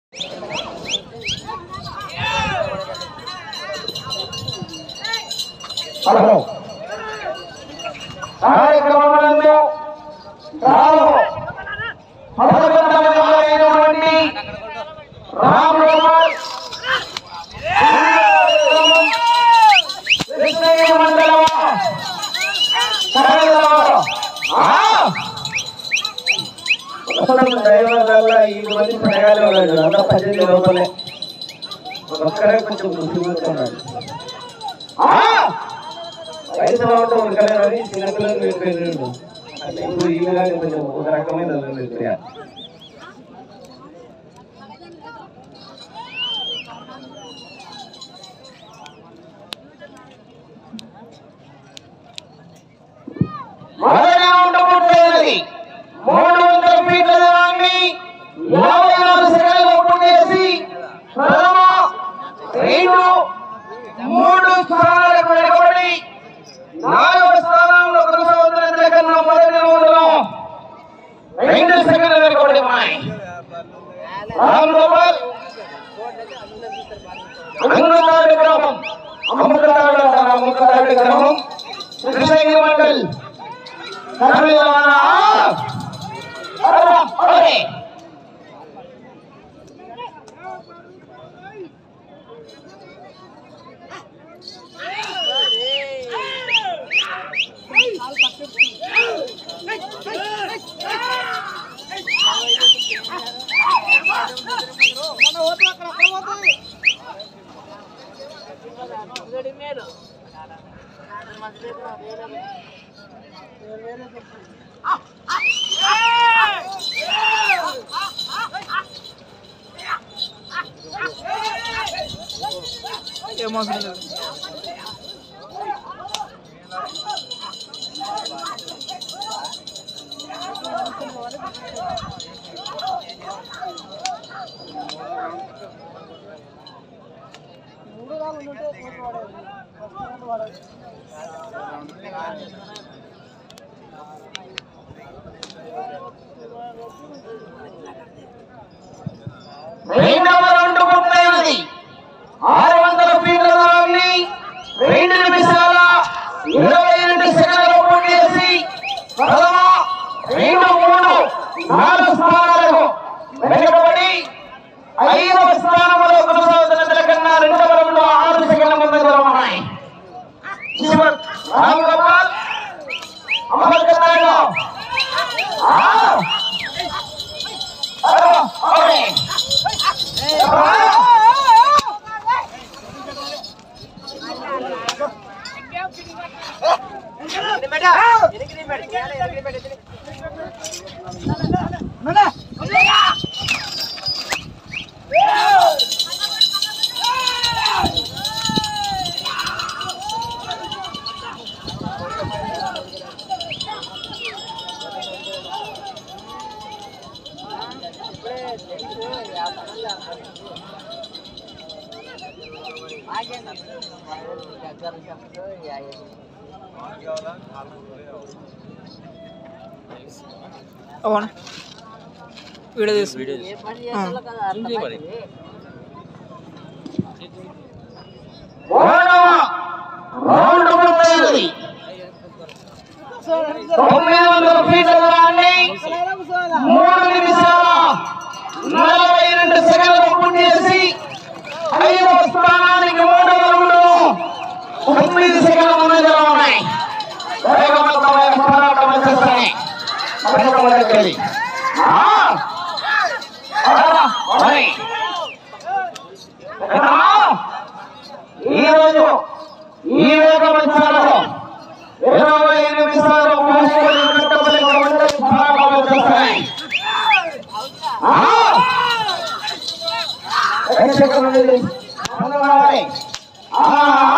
Hello కార్యక్రమములందు రాము పదకొండవైనటువంటి రామ్ గోపాల్ కృష్ణయ్య మండలం కడలవారు. ఆ! డ్రైవర్ వల్ల ఐదు మంది పడగాలి ఉన్నాడు అంతా పద్దెనిమిది లోపలే ఒక్కడే కొంచెం ముసిపోతున్నాడు వయసు బాగుంటే ఉరకలేరని చిన్నపిల్లలు వెళ్ళిపోయారు అట్లా ఇప్పుడు ఈ విధంగా కొంచెం ఒక రకమైన వెళ్ళిపోయారు మొదటి రౌండ్ పూర్తయినది మూడు వందల ఫీట్ల దూరాన్ని యాభై నాలుగు సెకండ్లు పూర్తి చేసి ప్రథమ రెండు మూడు స్థానాలకు వెనుకబడి నాలుగవ స్థానంలో కొనసాగుతున్న కన్నా మొదటి రౌండ్లో రెండు సెకండ్లు వెనుకబడి ఉన్నాయి రామ్ గోపాల్ అంగతాడు గ్రామం అమ్మకతాడు అంటారు అమ్మకతాడు గ్రామం కృష్ణగిరి మండల్ కర్ణాటక అరే రెండవ రౌండ్ పూర్తయినది ఆరు వందల ఫీట్ల దూరాన్ని రెండు నిమిషాల ఇరవై రెండు సెకండ్లు పూర్తి చేసి ప్రథమ రెండు మూడు నాలుగు స్థానాలకు వెనుకబడి ఐదవ స్థానంలో కొనసాగుతున్న కన్నా రెండవ రౌండ్ ఆరు సెకండ్ల ముందు దూరం ఉన్నాయి శివన్ రామ్ గోపాల్ అమర్ కన్నాడు ఓకే అవునా వీడియో తీసు మూడవ రౌండ్ పూర్తయినది తొమ్మిది వందల ఫీట్ల దూరాన్ని మూడు నిమిషాల నలభై రెండు సెకండ్లు పూర్తి చేసి ఐదవ స్థానానికి మూడవ రౌండ్ తొమ్మిది సెకండ్ల ముందుగా ఉన్నాయి వేగవంతమైన పోరాటం వచ్చేస్తాయి మొదటి ఈ రోజు ఈ వేగ మంచాలలో ఇరవై నిమిషాలు మూసుకొని కట్టబడి ఉండని పోరాటం వచ్చేస్తాయి ప్రేక్షకుల నుండి పొందవాలి. ఆ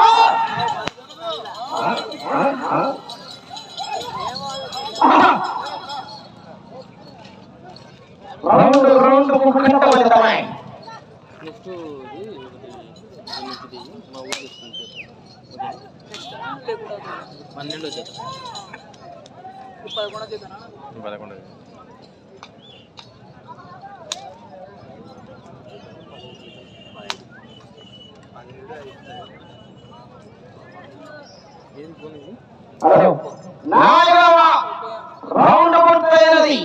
రౌండ్ రౌండ్ ముక్కట పడతాయి నెక్స్ట్ ఇది ఒకటి మా ఊరు తీసుకుంటే పన్నెండు వచ్చేది పదకొండు ఏం పోనీ హలో. నాలుగవ రౌండ్ పూర్తయినది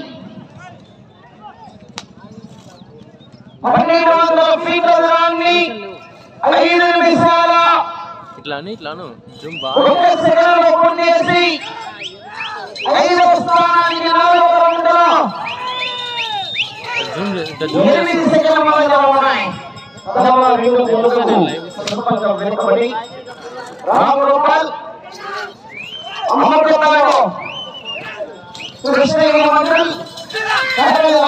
పన్నెండు వందల ఫీట్ల దూరాన్ని ఐదు నిమిషాల ఇట్లా అని ఇట్లాను జూమ్ బాగా ఒక సెకండ్లో పూర్తి చేసి ఐదవ స్థానానికి నాలుగవ రౌండ్లో జూమ్ చే- ఇట్లా జూమ్ ఎనిమిది చేసి సెకండ్ల మధ్యలో ఉన్నాయి పదవ రెండు గెలుపుకు సులభంగా వెనుకబడి రామగోపాల్ అమర్గోపాల్ కృష్ణగిరి మండల్ కర్నూలు.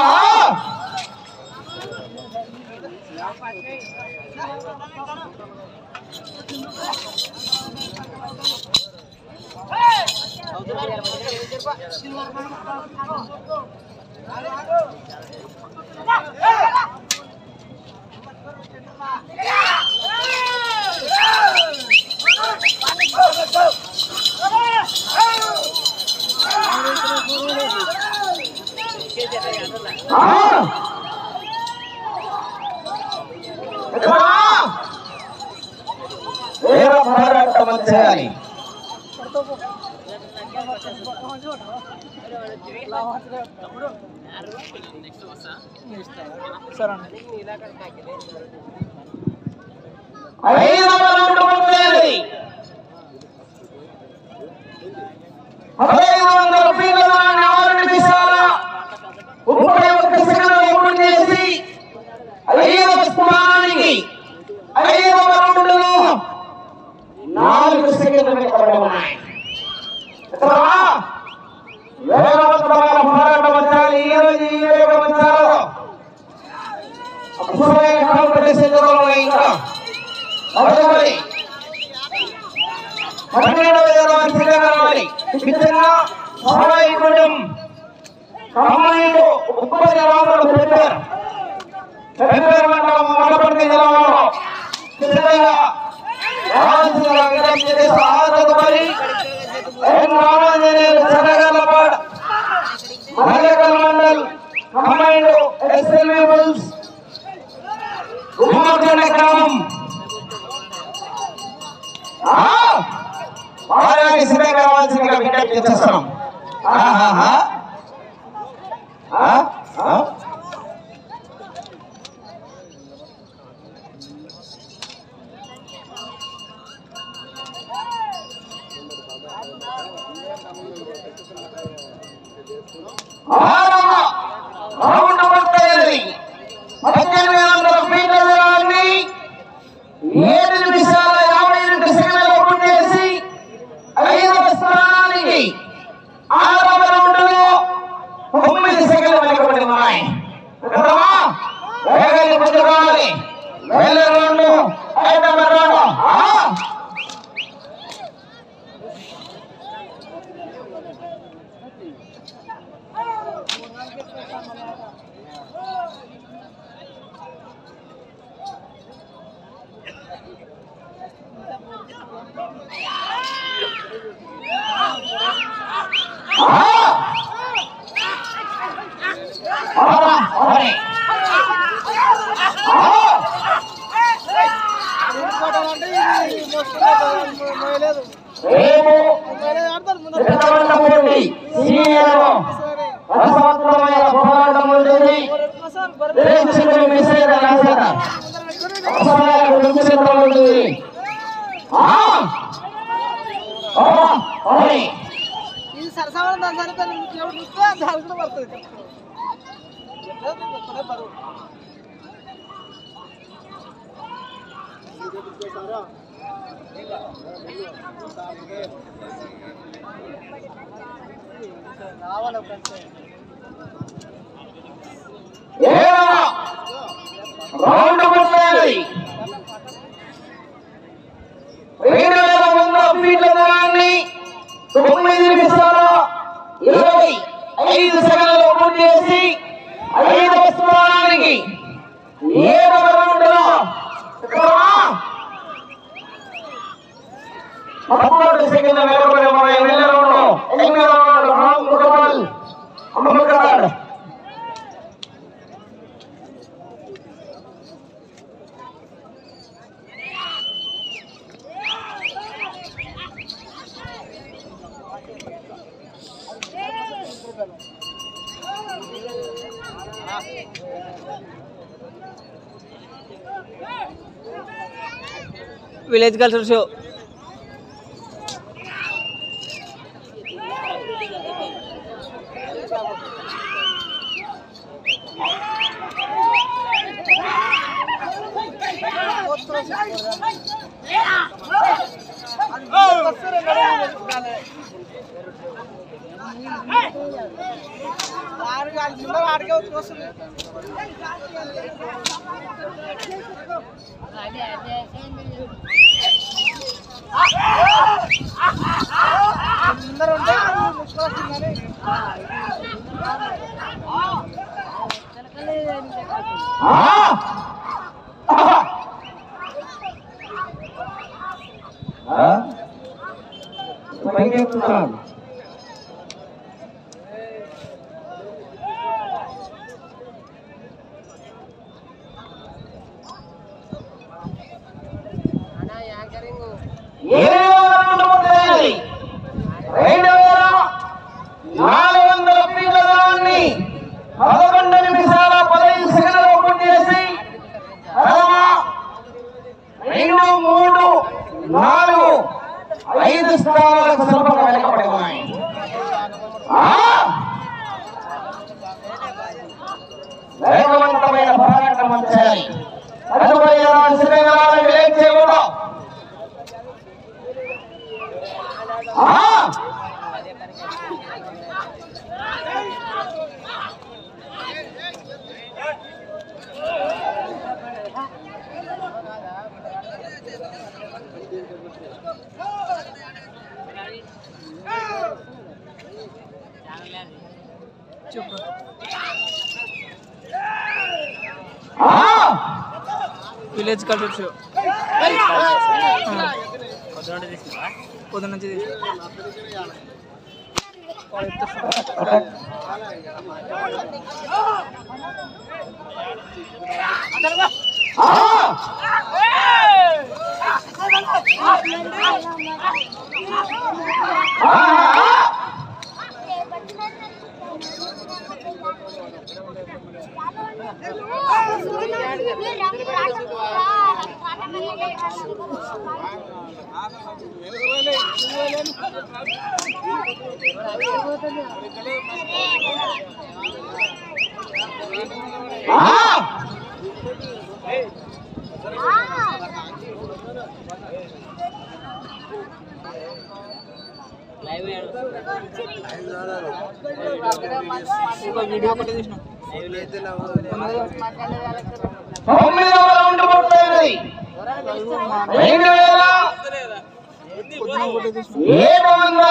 ఆ! ఎక్కడా? వీర పోరాటం చేయాలి సరే అండి ఐదవ రౌండ్ పూర్తయింది పదహైదు వందల ఫీట్ల దూరాన్ని ఆరు నిమిషాల ముప్పై ఒక్క సెకండ్లు పూర్తి చేసి ఐదవ స్థానానికి ఐదవ రౌండ్లో నాలుగు సెకండ్లు వెనుకబడి ఉన్నాయి మిత్రమా, వేగవంతమైన పోరాటం వచ్చాలి ఈ రోజు ఈ వేగం వచ్చారు అద్భుతమైన కాంపిటీషన్ జరుగుతున్నాయి ఇంకా మొదటి పన్నెండవ ఇరవై సెకండ్లలోని మిత్రంగా సహాయకుడం కమ్మాయిలు ఉప్పరి రాముడు పెట్టారు పెట్టారు మండలం మొదటి జిల్లాలో సిద్ధంగా రావాల్సిన విజ్ఞప్తి చేసి ఆదరపడి ఎన్ రామాంజనేయులు చెరగలపాడు మల్లెకల్ మండల్ కమ్మాయిలు ఎస్ఎల్వి బుల్స్ ఉమ్మకొండ గ్రామం ఆ! వారానికి సిద్ధంగా రావాల్సిందిగా విజ్ఞప్తి చేస్తున్నాం ఆహాహా. ఆ? ఆ? ఆరవ రౌండ్ పూర్తయింది పద్దెనిమిది వందల ఫీట్ల దూరాన్ని ఏడు నిమిషాల యాభై రెండు సెకండ్లు పూర్తి చేసి ఐదవ స్థానానికి ఆరవ రౌండ్లో తొమ్మిది సెకండ్లు వెనుకబడి ఉన్నాయి మిత్రమా, వేగాన్ని పుంజుకోవాలి వేల రౌండ్ ఐదవ రౌండ్ ఆ! రేపు ఎటువంటి సీనియర్ రసవత్తరమైన పోరాటం ఉంటుంది రేపు చివరి మెసేజ్ రాశారు అవసరాలకు దుఃఖితం ఉంటుంది ఆ! ఆ! ఓయ్! ఇది సరసమైన దాని సరిగ్గా ఎవరు చూస్తే దాని కూడా పడుతుంది ఎప్పుడే బరువు రావాలి ఒక ఏడవ రౌండ్ పూర్తయింది రెండు వేల వంద ఫీట్ల దూరాన్ని తొమ్మిది నిమిషాల ఇరవై ఐదు సెకండ్లు పూర్తి చేసి ఐదవ స్థానానికి ఏడవ రౌండ్ లో పదమూడు సెకండ్ల వెలువడి మన ఎనిమిది రౌండ్ ఎనిమిది రౌండ్ రామ్ గోపాల్ అమ్మకాడు విలేజ్ కల్చర్ షో పైకెత్తుతున్నాను రెండు వేల నాలుగు వందల ఫీట్ల దూరాన్ని పదకొండు నిమిషాల పదహైదు సెకండ్లు పూర్తి చేసి ప్రథమ రెండు మూడు నాలుగు ఐదు స్థానాలకు స్వల్పంగా వెనకబడి ఉన్నాయి ఆ! వేగవంతమైన పోరాటం వచ్చాయి తదుపరి సిద్ధంగా విలేజ్ చేయకూడదు ఆ! ఆ! విలేజ్ కల్చర్ షో పొద్దున తీసుకున్నావా పొద్దున్న నుంచి తీసి. ఆ! ఆ! ఆ! ఒక వీడియో ఒకటి తీసిన తొమ్మిదవ రౌండ్ పూర్తయినది రెండు వేల పొద్దున ఒకటి తీసిన ఏడు వందల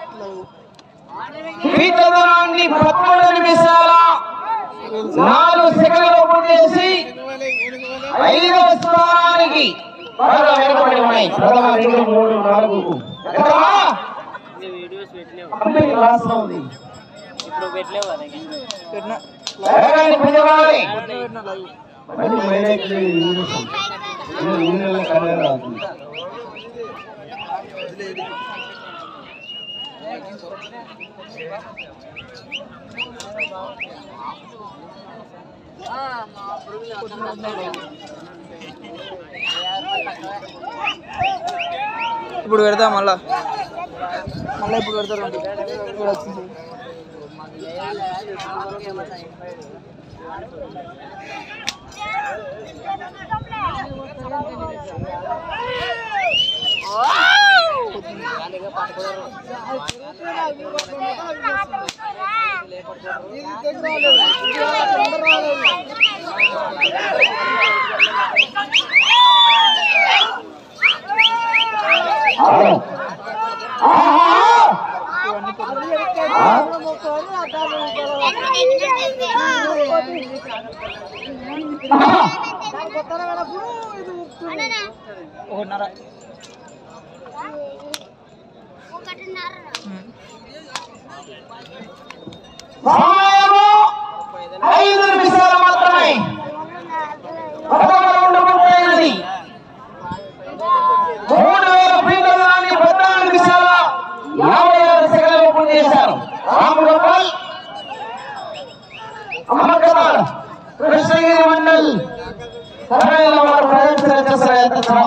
ఫీట్ల దూరాన్ని పదమూడు నిమిషాల నాలుగు సెకండ్లు పూర్తి చేసి ఐదవ స్థానానికి బాగా వెనుకబడి ఉన్నాయి ప్రథమ రెండు మూడు నాలుగు ఎక్కడమ్మా? వీడియోస్ పెట్టలేవు కంపెనీ రాస్తా ఉంది ఇప్పుడు పెట్టలేవు కదా పెట్టిన వేగాన్ని పెంచవాలి పొద్దున పెట్టిన లైవ్ మళ్ళీ మైలేజ్ ఈ నెల కన్నా రాదు ఇప్పుడు పెడతా మళ్ళా మళ్ళీ ఇప్పుడు పెడతారు ఇప్పుడు వచ్చింది ఒకటిన్నర ఉమ్. సమయము ఐదు నిమిషాలు మాత్రమే ప్రథమ రౌండ్ పూర్తయినది మూడు వేల ఫీట్ల దూరాన్ని పద్నాలుగు నిమిషాల యాభై ఆరు సెకండ్లు పూర్తి చేశారు రామ్ గోపాల్ అమ్మకదార్ కృష్ణగిరి మండల్ సరైన వారు ప్రదర్శన చేస్తారు ఎంత శ్రమ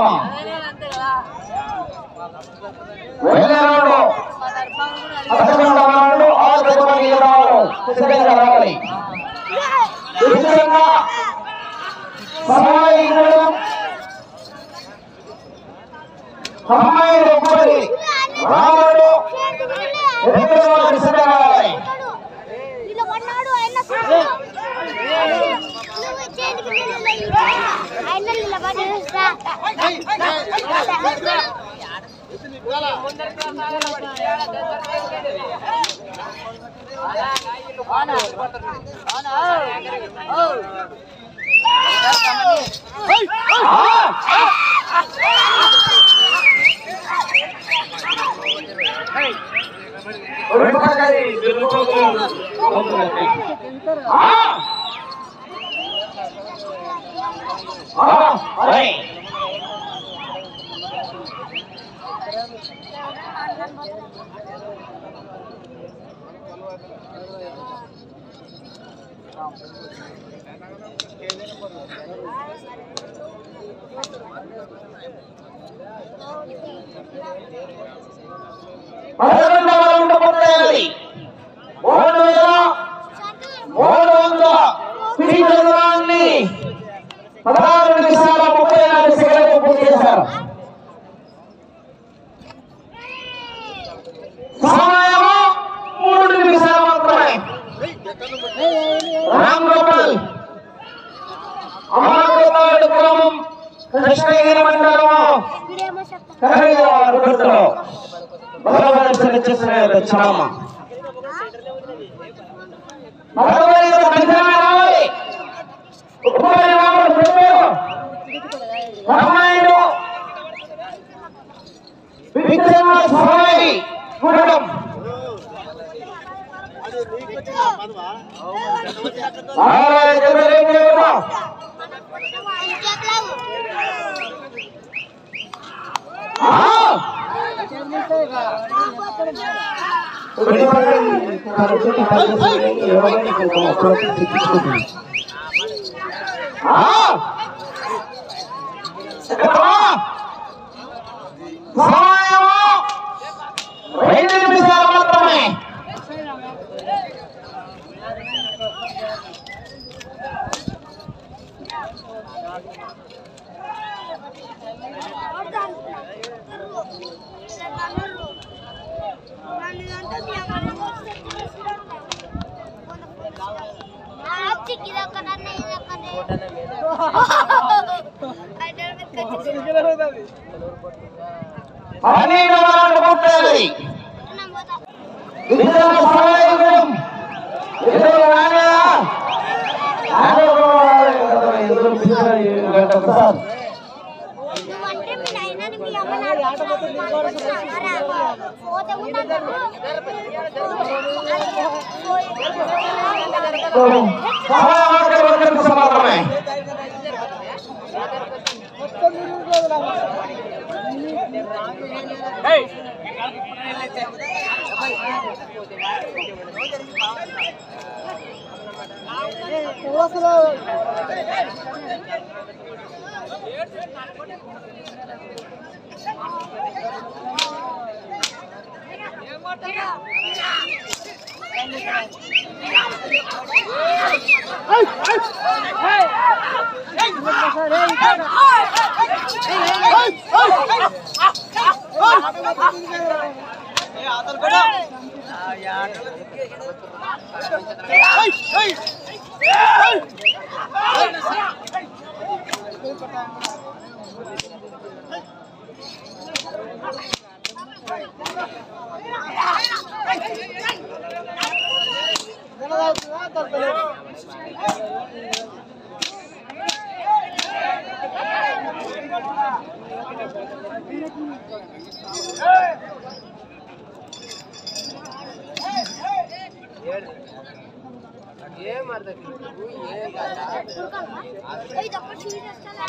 వెళ్ళేవాడు పదకొండవ వాడు ఆరు తొమ్మిది రావాలి సిద్ధంగా రావాలి విధంగా సహాయకుడు అమ్మాయిలు ఒక్కటి రాముడు రెండు వారు సిద్ధంగా రావాలి ఇలా పడ్డాడు ఆయన చూడు. నువ్వు చేతికి నీళ్ళు ఇవ్వు. ఆయన నిలబడి రా. పదకొండవ రౌండ్ పూర్తయినది మూడు వేల మూడు వందల ఫీట్ల దూరాన్ని పదహారు నిమిషాల ముప్పై నాలుగు సెకండ్లు పూర్తి చేశారు సమయము మూడు నిమిషాలు మాత్రమే రామ్ గోపాల్ అమరగోపాల్ గ్రామం కృష్ణగిరి మండలము ఇక్కడేమో చెప్తా. కరగవారు గుర్తులో భగవంతుని చేసిన చామ భగవంతుని కంఠమే రావాలి ఉప్పరి రాముడు చెప్పారు రామాయణుడు విక్రమ సహాయి గుణం నారాయణ జగదేవ ఇంకెక్కలాగు. రెండు నిమిషాలు మాత్రమే పన్నెండు వందల ముప్పై విద్యా సహాయకులం ఎదురు రాగా ఎదురు సార్ నువ్వంటే మీ నాయనని మీ అమ్మ నాన్న పోతే సహాయ వర్గం మాత్రమే ఇది ఒక్కటి చూసేస్తా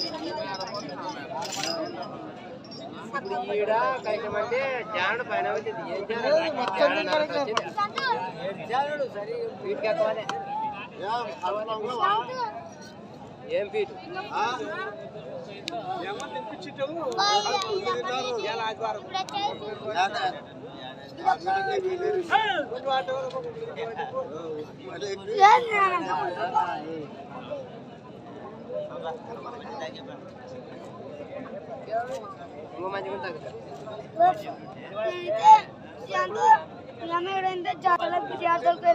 ఈడ కైకమంటే జానుడు పైన వచ్చింది ఏం జానుడు జానుడు సరి వీటికి ఎక్కువనే ఏం ఫీట్ ఇంకో మంచిగా ఉంటుంది జాతరకు జాతరకు